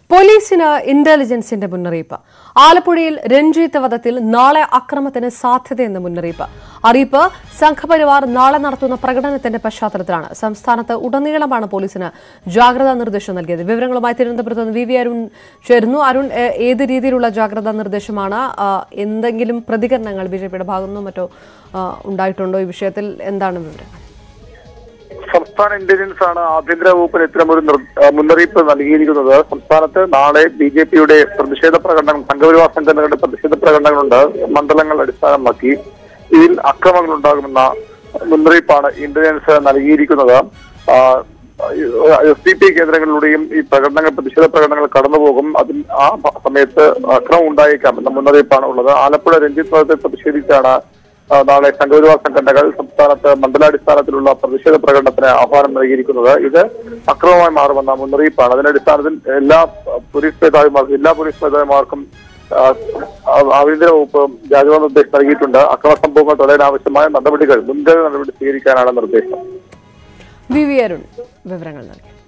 പോലീസിന് ഇന്റലിജൻസിന്റെ മുന്നറിയിപ്പ് ആലപ്പുഴയിൽ രഞ്ജിത്ത് വധത്തിൽ നാളെ അക്രമത്തിന് സാധ്യതയെന്ന് മുന്നറിയിപ്പ് അറിയിപ്പ് സംഘപരിവാർ നാളെ നടത്തുന്ന പ്രകടനത്തിന്റെ പശ്ചാത്തലത്തിലാണ് സംസ്ഥാനത്ത് ഉടനീളമാണ് പോലീസിന് ജാഗ്രതാ നിർദ്ദേശം നൽകിയത് വിവരങ്ങളുമായി തിരുവനന്തപുരത്ത് നിന്ന് വി വി അരുൺ ചേരുന്നു അരുൺ ഏ- ഏത് രീതിയിലുള്ള ജാഗ്രതാ നിർദ്ദേശമാണ് ആ, എന്തെങ്കിലും പ്രതികരണങ്ങൾ ബി ജെ പിയുടെ ഭാഗത്തുനിന്നോ മറ്റോ ആ, ഉണ്ടായിട്ടുണ്ടോ ഈ വിഷയത്തിൽ എന്താണ് വിവരം സംസ്ഥാന ഇന്റലിജൻസ് ആണ് ആഭ്യന്തര വകുപ്പിന് ഇത്തരമൊരു നിർ- ആ, മുന്നറിയിപ്പ് നൽകിയിരിക്കുന്നത് സംസ്ഥാനത്ത് നാളെ ബി ജെ പിയുടെ പ്രതിഷേധ പ്രകടനം സംഘപരിവാർ സംഘടനകളുടെ പ്രതിഷേധ പ്രകടനങ്ങളുണ്ട് മണ്ഡലങ്ങൾ അടിസ്ഥാനമാക്കി ഇതിൽ അക്രമങ്ങൾ ഉണ്ടാകുമെന്ന മുന്നറിയിപ്പാണ് ഇന്റലിജൻസ് നൽകിയിരിക്കുന്നത് എസ് ഡി പി കേന്ദ്രങ്ങളിലൂടെയും ഈ പ്രകടനങ്ങൾ പ്രതിഷേധ പ്രകടനങ്ങൾ കടന്നുപോകും അതിൽ ആ ഭ- സമയത്ത് അക്രമം ഉണ്ടായേക്കാം എന്ന മുന്നറിയിപ്പാണ് ഉള്ളത് ആലപ്പുഴ രഞ്ജിത്ത് വധത്തെ പ്രതിഷേധിച്ചാണ് ആ, നാളെ സംഘപരിവാർ സംഘടനകൾ സംസ്ഥാനത്ത് മണ്ഡലാടിസ്ഥാനത്തിലുള്ള പ്രതിഷേധ പ്രകടനത്തിന് ആഹ്വാനം നൽകിയിരിക്കുന്നത് ഇത് അക്രമമായി മാറുമെന്ന മുന്നറിയിപ്പാണ് അതിന്റെ അടിസ്ഥാനത്തിൽ എല്ലാ ആ, പോലീസ് മേധാവിമാർക്കും എല്ലാ പോലീസ് മേധാവിമാർക്കും ആ, ആ, ആഭ്യന്തര വകുപ്പ് ജാഗ്രതാ നിർദ്ദേശം നൽകിയിട്ടുണ്ട് അക്രമ സംഭവങ്ങൾ തടയാൻ ആവശ്യമായ നടപടികൾ മുൻകരുതൽ നടപടി സ്വീകരിക്കാനാണ് നിർദ്ദേശം വി വി അരുൺ വിവരങ്ങൾ നൽകി